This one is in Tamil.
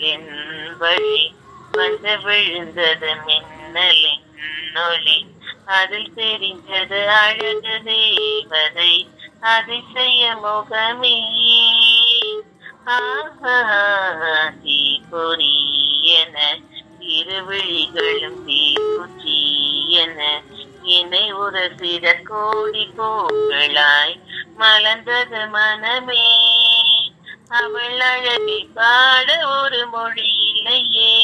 என் வழி வந்து விழுந்தது மின்னலின் ஒளி அதில் தெரிந்தது அழகு தேவதை அதிசய முகமே ஆஹா தீப்பொறி என இருவிழிகளும் தீக்குச்சி என என்னை ஒரு சிற கோடி பூக்களாய் மலர்ந்தது மனமே அவள் அழகை பாட ஒரு மொழி இல்லையே